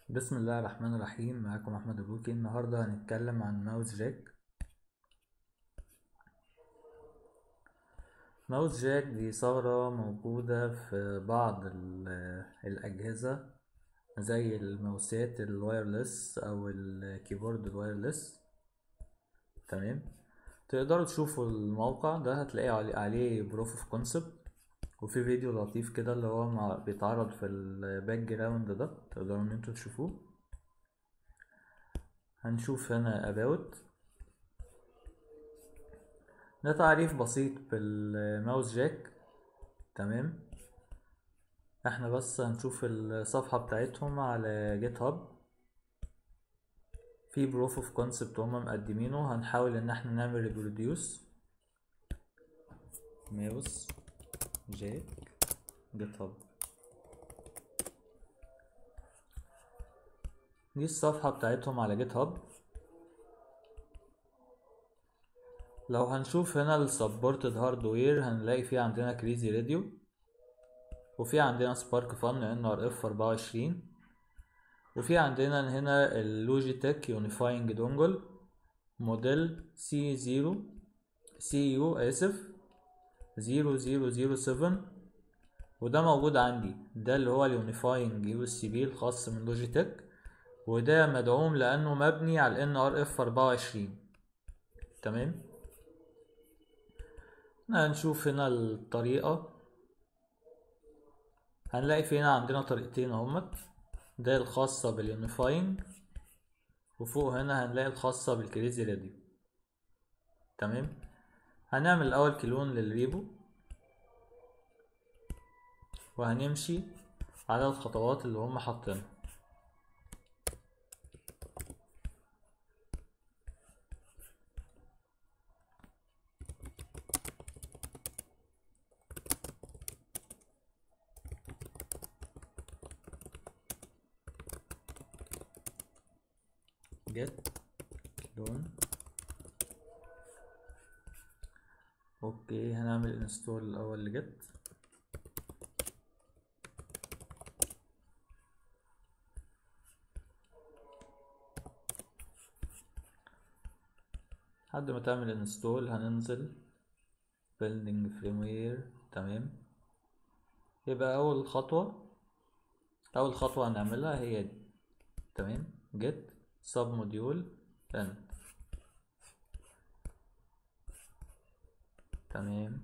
بسم الله الرحمن الرحيم معاكم احمد البوكي النهارده هنتكلم عن ماوس جاك ماوس جاك دي ثغرة موجودة في بعض ال- الأجهزة زي الماوسات الوايرلس أو الكيبورد الوايرلس تمام تقدروا تشوفوا الموقع ده هتلاقي عليه- عليه بروف اوف كونسبت وفي فيديو لطيف كده اللي هو مع- بيتعرض في الباك جراوند ده تقدروا ان انتوا تشوفوه هنشوف هنا about ده تعريف بسيط بالماوس جاك تمام احنا بس هنشوف الصفحة بتاعتهم على جيت هاب في بروف اوف كونسبت هما مقدمينه هنحاول ان احنا نعمل ريبروديوس ماوس جاك جيت هاب دي الصفحة بتاعتهم على جيت هاب لو هنشوف هنا السبورتد هاردوير هنلاقي في عندنا كريزي راديو وفي عندنا سبارك فن ان ار اف 24 وفي عندنا هنا اللوجيتك يونيفاينج دونجل موديل سي 0 سي يو اسف 0007 وده موجود عندي ده اللي هو اليونيفاينج يو اس بي الخاص من لوجيتك وده مدعوم لانه مبني على ان ار اف 24 تمام هنشوف هنا الطريقة هنلاقي في هنا عندنا طريقتين اهمت ده الخاصة باليونيفاينج وفوق هنا هنلاقي الخاصة بالكريزي راديو تمام هنعمل الاول كلون للريبو وهنمشي على الخطوات اللي هم حاطينها get clone اوكي هنعمل انستول الاول لجت لحد ما تعمل انستول هننزل building firmware تمام يبقى اول خطوة اول خطوة هنعملها هي دي تمام get sub module end تمام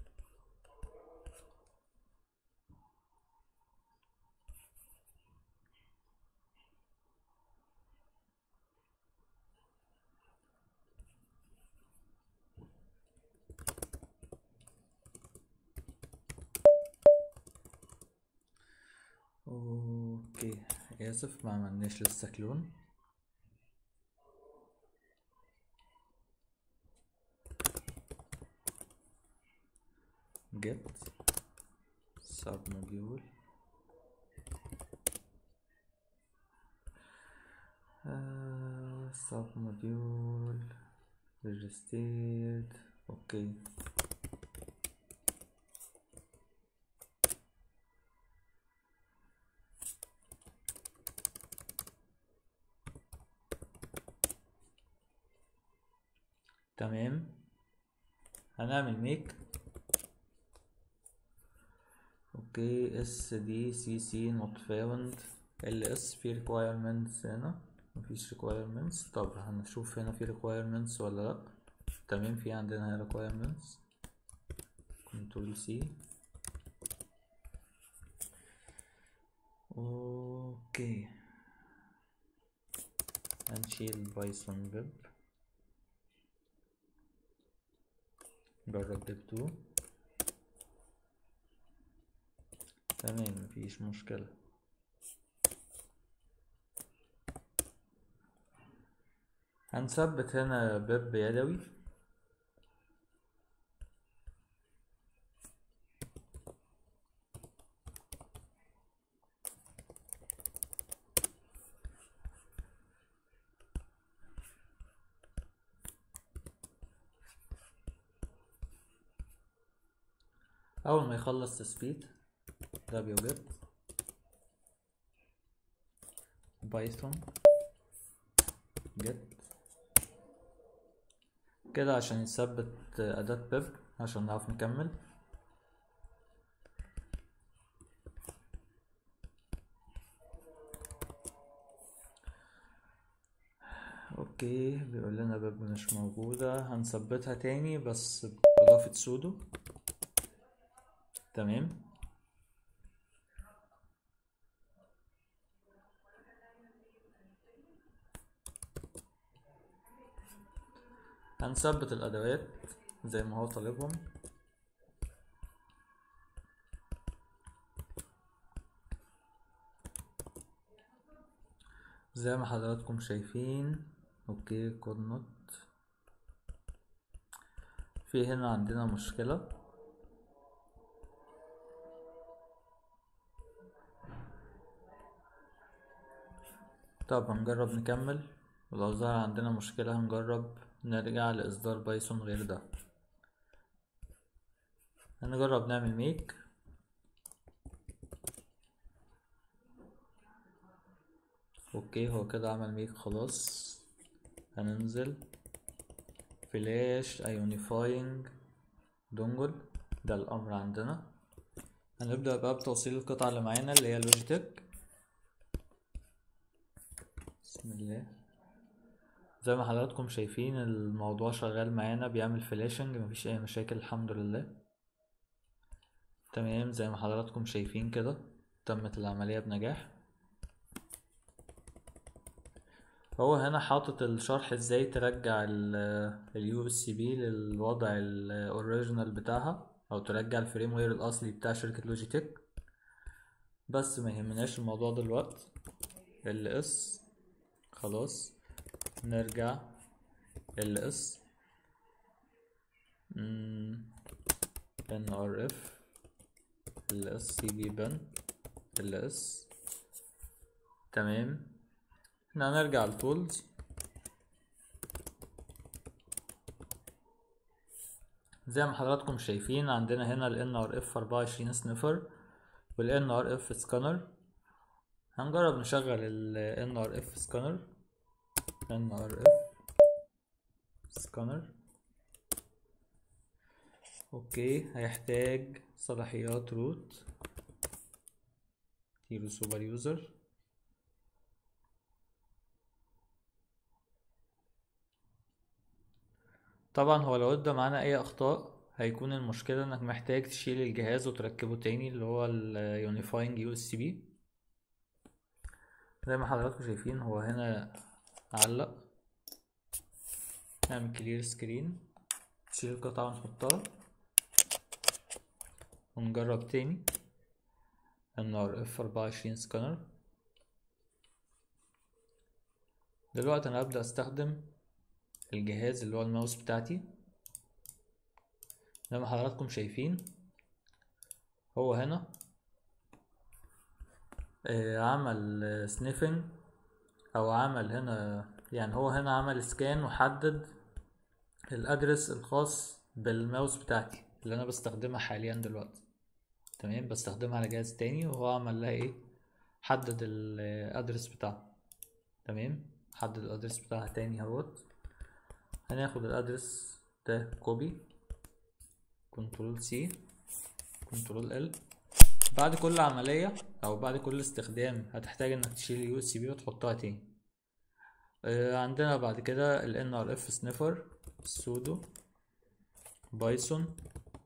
اوكي اسف ما عملناش لسه كلون get submodule uh, submodule registered okay تمام هنعمل ميك اوكي اس دي سي سي نوت فاوند ال اس في requirements هنا مفيش requirements طب هنشوف هنا في requirements ولا لا تمام في عندنا هنا requirements كنترول سي اوكي هنشيل بايثون بيب جرب ديب 2 تمام مفيش مشكلة هنثبت هنا بيب يدوي أول ما يخلص تثبيت ده بيوجد بايثون جيت كده عشان يثبت أداة بيب عشان نعرف نكمل اوكي بيقول لنا بيب مش موجودة هنثبتها تاني بس بإضافة سودو تمام هنثبت الأدوات زي ما هو طالبهم زي ما حضراتكم شايفين اوكي كود نوت في هنا عندنا مشكلة طب هنجرب نكمل ولو ظهر عندنا مشكلة هنجرب نرجع لإصدار بايثون غير ده هنجرب نعمل ميك اوكي هو كده عمل ميك خلاص هننزل فلاش ايونيفاينج دونجل ده الامر عندنا هنبدأ بقى بتوصيل القطعة اللي معانا اللي هي لوجيتك بسم الله زي ما حضراتكم شايفين الموضوع شغال معانا بيعمل فلاشنج مفيش اي مشاكل الحمد لله تمام زي ما حضراتكم شايفين كده تمت العملية بنجاح هو هنا حاطط الشرح ازاي ترجع اليو اس بي للوضع الاوريجينال بتاعها او ترجع الفريم وير الاصلي بتاع شركة لوجيتك بس ما يهمناش الموضوع دلوقتي ال اس خلاص نرجع ال اس ان ار اف ال اس سي بي بن ال اس تمام احنا هنرجع لتولز زي ما حضراتكم شايفين عندنا هنا ال NRF 24 سنيفر وال NRF سكانر هنجرب نشغل ال NRF سكانر NRF سكانر اوكي هيحتاج صلاحيات روت هيرو سوبر يوزر طبعا هو لو ادى معانا اي اخطاء هيكون المشكلة انك محتاج تشيل الجهاز وتركبه تاني اللي هو اليونيفاينج يو اس بي زي ما حضراتكم شايفين هو هنا علق نعمل كلير سكرين نشيل القطعة ونحطها ونجرب تاني ان ار اف اربعة وعشرين سكانر دلوقتي انا هبدأ استخدم الجهاز اللي هو الماوس بتاعتي زي ما حضراتكم شايفين هو هنا آه عمل سنيفنج او عمل هنا يعني هو هنا عمل سكان وحدد الادرس الخاص بالماوس بتاعتي اللي انا بستخدمها حاليا دلوقتي تمام بستخدمها على جهاز تاني وهو عمل لها ايه حدد الادرس بتاعها تمام حدد الادرس بتاعها تاني اهوت هناخد الادرس ده كوبي كنترول سي كنترول ال بعد كل عملية او بعد كل استخدام هتحتاج انك تشيل اليو اس بي وتحطها تاني آه عندنا بعد كده ال NRF سنيفر سودو بايثون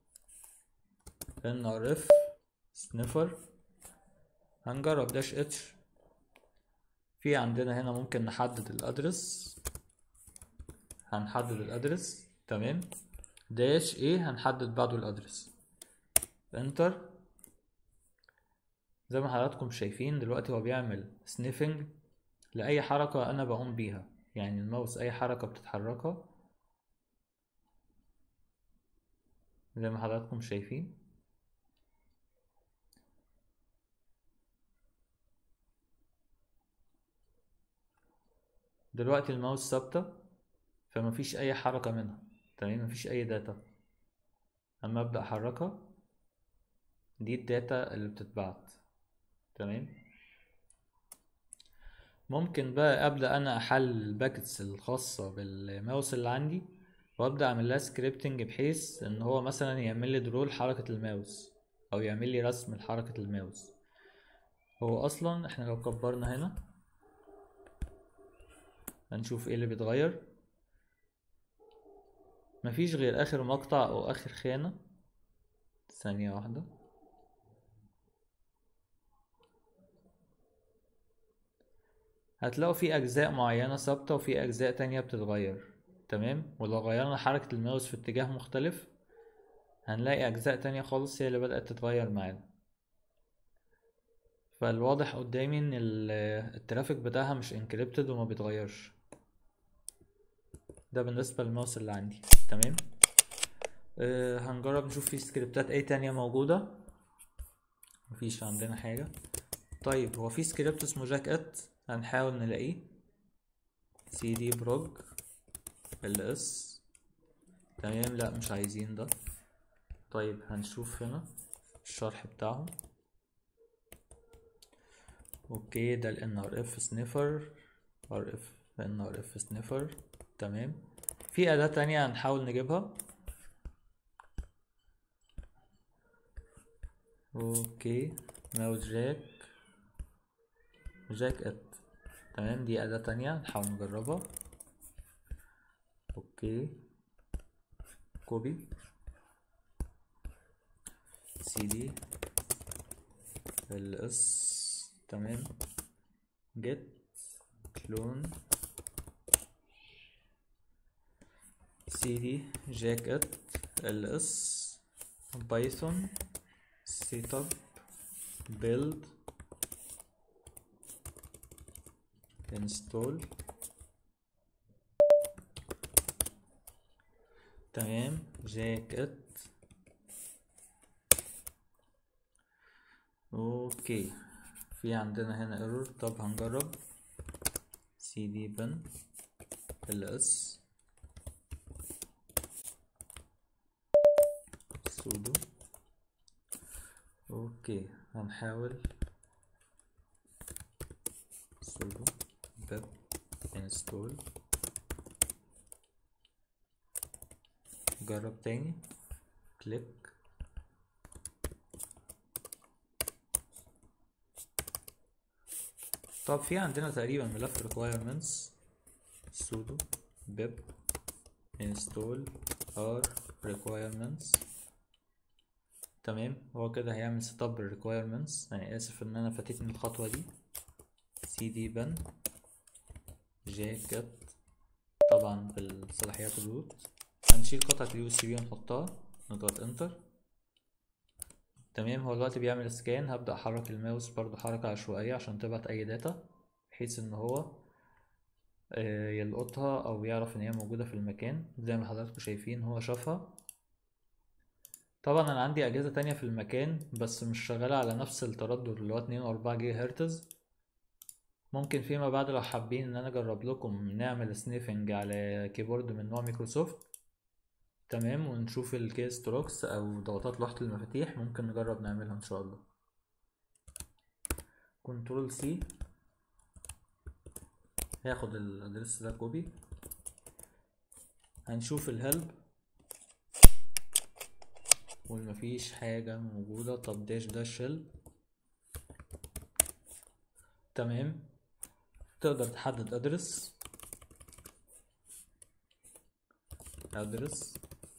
NRF سنيفر هنجرب داش اتش في عندنا هنا ممكن نحدد الادرس هنحدد الادرس تمام داش ايه هنحدد بعده الادرس انتر زي ما حضراتكم شايفين دلوقتي هو بيعمل سنيفنج لأي حركة أنا بقوم بيها يعني الماوس أي حركة بتتحركها زي ما حضراتكم شايفين دلوقتي الماوس ثابتة فمفيش أي حركة منها تمام مفيش أي داتا أما أبدأ أحركها دي الداتا اللي بتتبعت تمام ممكن بقى ابدا انا احلل الباكتس الخاصه بالماوس اللي عندي وابدا اعمل لها سكريبتنج بحيث ان هو مثلا يعمل لي درول حركه الماوس او يعمل لي رسم لحركه الماوس هو اصلا احنا لو كبرنا هنا هنشوف ايه اللي بيتغير مفيش غير اخر مقطع او اخر خانه ثانيه واحده هتلاقوا في اجزاء معينة ثابتة وفي اجزاء تانية بتتغير تمام ولو غيرنا حركة الماوس في اتجاه مختلف هنلاقي اجزاء تانية خالص هي اللي بدأت تتغير معانا فالواضح قدامي ان الترافيك بتاعها مش انكريبتد وما بيتغيرش ده بالنسبة للماوس اللي عندي تمام أه هنجرب نشوف في سكريبتات ايه تانية موجودة مفيش عندنا حاجة طيب هو في سكريبت اسمه جاك ات هنحاول نلاقيه سي دي بروج ال اس تمام لا مش عايزين ده طيب هنشوف هنا الشرح بتاعهم اوكي ده ال NRF سنيفر RF NRF سنيفر تمام في أداة تانية هنحاول نجيبها اوكي ماوس جاك جاك ات تمام دي أداة تانية نحاول نجربها اوكي كوبي سي دي ال اس تمام جيت كلون سي دي جاكيت ال اس بايثون سيت اب بيلد انستول تمام جاكيت اوكي في عندنا هنا ايرور طب هنجرب سي دي بن ال اس سودو اوكي هنحاول سودو بيب انستول جرب تاني كليك طب في عندنا تقريبا ملف requirements sudo pip install r requirements تمام هو كده هيعمل setup requirements يعني اسف ان انا فاتتني الخطوة دي cd bin جاكيت طبعا بالصلاحيات الروت هنشيل قطعة اليو اس بي ونحطها نضغط انتر تمام هو دلوقتي بيعمل سكان هبدأ احرك الماوس برضو حركة عشوائية عشان تبعت اي داتا بحيث ان هو يلقطها او يعرف ان هي موجودة في المكان زي ما حضراتكم شايفين هو شافها طبعا انا عندي اجهزة تانية في المكان بس مش شغالة على نفس التردد اللي هو اتنين واربعة جيجا هرتز ممكن فيما بعد لو حابين ان انا اجرب لكم نعمل سنيفنج على كيبورد من نوع مايكروسوفت تمام ونشوف الكي ستروكس او ضغطات لوحة المفاتيح ممكن نجرب نعملها ان شاء الله كنترول سي هاخد الادرس ده كوبي هنشوف الهلب ومفيش حاجة موجودة طب داش داش هيلب تمام تقدر تحدد ادرس ادرس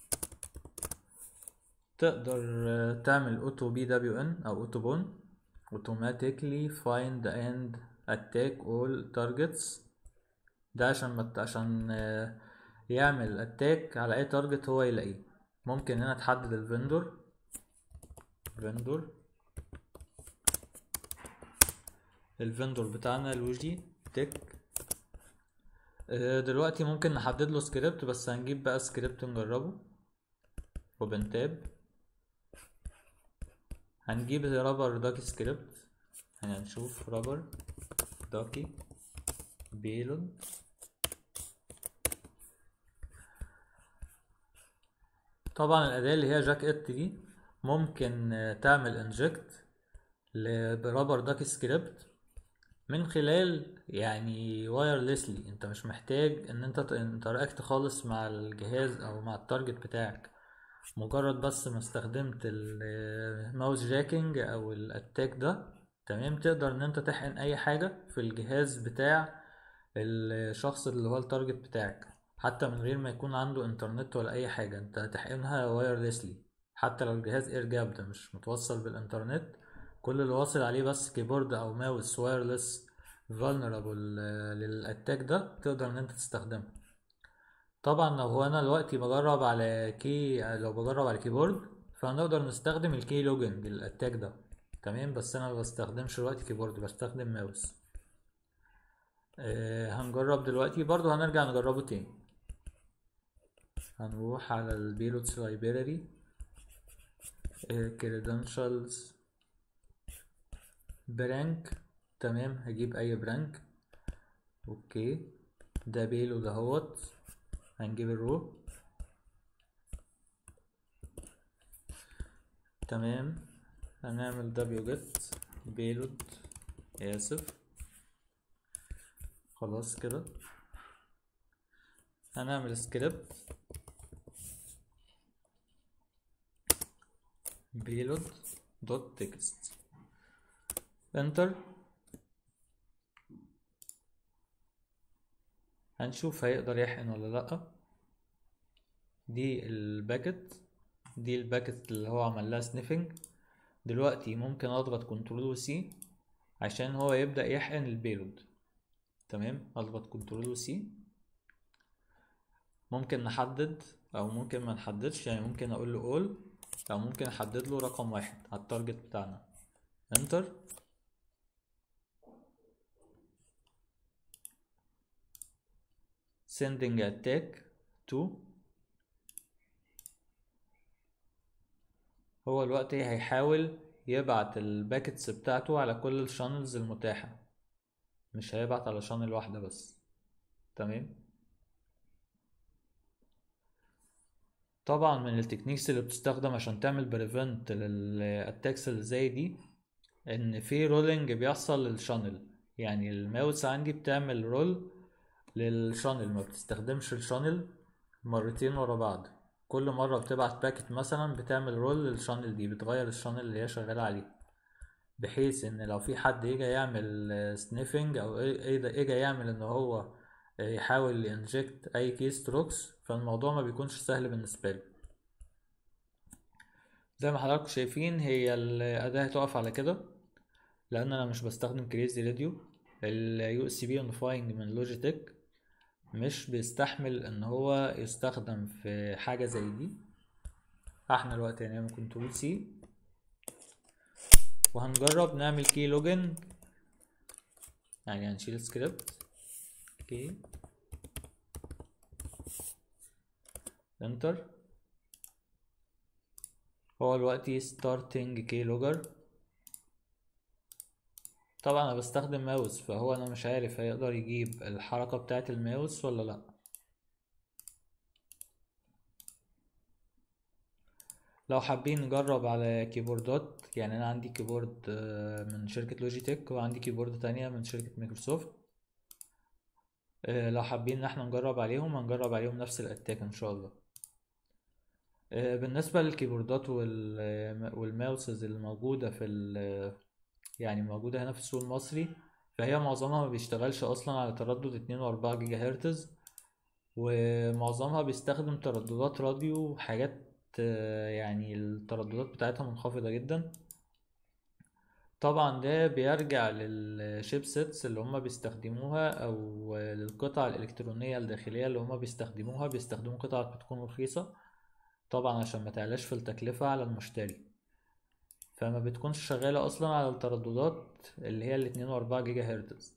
تقدر تعمل اوتو بي دبليو ان او اوتو بون automatically find and attack all targets ده عشان مت... عشان يعمل اتاك على اي تارجت هو يلاقيه ممكن هنا تحدد الفندور فندور الفندور بتاعنا لوجي تك دلوقتي ممكن نحدد له سكريبت بس هنجيب بقى سكريبت نجربه اوبن تاب هنجيب رابر داكي سكريبت هنشوف رابر داكي بيلود طبعا الأداة اللي هي جاك ات دي ممكن تعمل انجكت لرابر داكي سكريبت من خلال يعني وايرلسلي انت مش محتاج ان انت انتراكت خالص مع الجهاز او مع التارجت بتاعك مجرد بس ما استخدمت الماوس جاكينج او الاتاك ده تمام تقدر ان انت تحقن اي حاجة في الجهاز بتاع الشخص اللي هو التارجت بتاعك حتى من غير ما يكون عنده انترنت ولا اي حاجة انت هتحقنها وايرلسلي حتى لو الجهاز اير جاب ده مش متوصل بالانترنت كل اللي واصل عليه بس كيبورد او ماوس وايرلس فولنربل للاتاك ده تقدر ان انت تستخدمه طبعا لو هو انا دلوقتي بجرب على كي لو بجرب على كيبورد فهنقدر نستخدم الكي لوجن للاتاك ده تمام بس انا ما بستخدمش دلوقتي كيبورد بستخدم ماوس آه هنجرب دلوقتي برضو هنرجع نجربه تاني هنروح على البيلوتس لايبراري كريدنشالز برانك تمام هجيب اي برانك اوكي ده بيلو دهوت هنجيب الرو تمام هنعمل دبليو جيت بيلود اسف خلاص كده هنعمل سكريبت بيلود دوت تكست انتر هنشوف هيقدر يحقن ولا لا دي الباكت دي الباكت اللي هو عمل لها سنيفنج دلوقتي ممكن اضغط كنترول وسي عشان هو يبدأ يحقن البيلود تمام اضغط كنترول وسي ممكن نحدد او ممكن ما نحددش يعني ممكن اقول له all او ممكن احدد له رقم واحد على التارجت بتاعنا انتر sending attack to هو الوقت هيحاول يبعت الباكتس بتاعته على كل الشانلز المتاحة مش هيبعت على شانل واحدة بس تمام طبعا من التكنيكس اللي بتستخدم عشان تعمل بريفنت للاتاكس اللي زي دي ان في رولينج بيحصل للشانل يعني الماوس عندي بتعمل رول للشانل ما بتستخدمش الشانل مرتين ورا بعض كل مرة بتبعت باكت مثلا بتعمل رول للشانل دي بتغير الشانل اللي هي شغالة عليه بحيث ان لو في حد يجي يعمل سنيفنج او يجي يعمل ان هو يحاول ينجكت اي كي ستروكس فالموضوع ما بيكونش سهل بالنسبة له زي ما حضراتكم شايفين هي الأداة هتقف على كده لأن أنا مش بستخدم كريزي راديو اليو اس بي اونيفاينج من لوجيتك مش بيستحمل ان هو يستخدم في حاجة زي دي احنا دلوقتي هنعمل كنترول سي وهنجرب نعمل كي لوجن يعني هنشيل سكريبت كي انتر هو دلوقتي ستارتنج كي لوجر طبعا انا بستخدم ماوس فهو انا مش عارف هيقدر يجيب الحركة بتاعة الماوس ولا لا لو حابين نجرب على كيبوردات يعني انا عندي كيبورد من شركة لوجيتك وعندي كيبورد تانية من شركة مايكروسوفت لو حابين ان احنا نجرب عليهم هنجرب عليهم نفس الاتاك ان شاء الله بالنسبة للكيبوردات والماوسز الموجودة في يعني موجودة هنا في السوق المصري فهي معظمها ما بيشتغلش اصلا على تردد اتنين واربعة جيجا هرتز ومعظمها بيستخدم ترددات راديو وحاجات يعني الترددات بتاعتها منخفضة جدا طبعا ده بيرجع للشيبسيتس اللي هما بيستخدموها او للقطع الالكترونية الداخلية اللي هما بيستخدموها بيستخدموا قطع بتكون رخيصة طبعا عشان ما تعلاش في التكلفة على المشتري فما بتكونش شغالة أصلا على الترددات اللي هي الاتنين وأربعة جيجا هرتز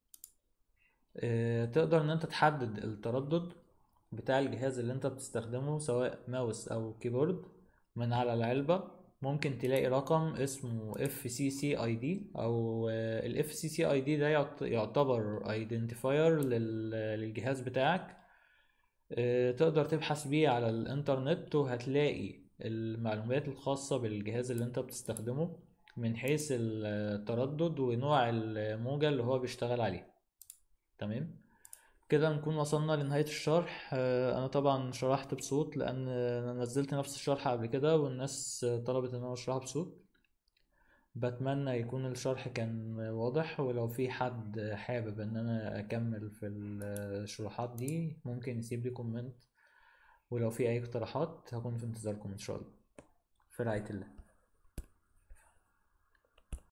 اه تقدر إن أنت تحدد التردد بتاع الجهاز اللي أنت بتستخدمه سواء ماوس أو كيبورد من على العلبة ممكن تلاقي رقم اسمه FCC ID أو ال FCC ID ده يعتبر identifier للجهاز بتاعك اه تقدر تبحث بيه على الإنترنت وهتلاقي المعلومات الخاصة بالجهاز اللي انت بتستخدمه من حيث التردد ونوع الموجة اللي هو بيشتغل عليها تمام كده نكون وصلنا لنهاية الشرح آه، انا طبعا شرحت بصوت لان انا نزلت نفس الشرح قبل كده والناس طلبت ان انا اشرحه بصوت بتمنى يكون الشرح كان واضح ولو في حد حابب ان انا اكمل في الشروحات دي ممكن يسيب لي كومنت ولو في اي اقتراحات هكون في انتظاركم ان شاء الله في رعاية الله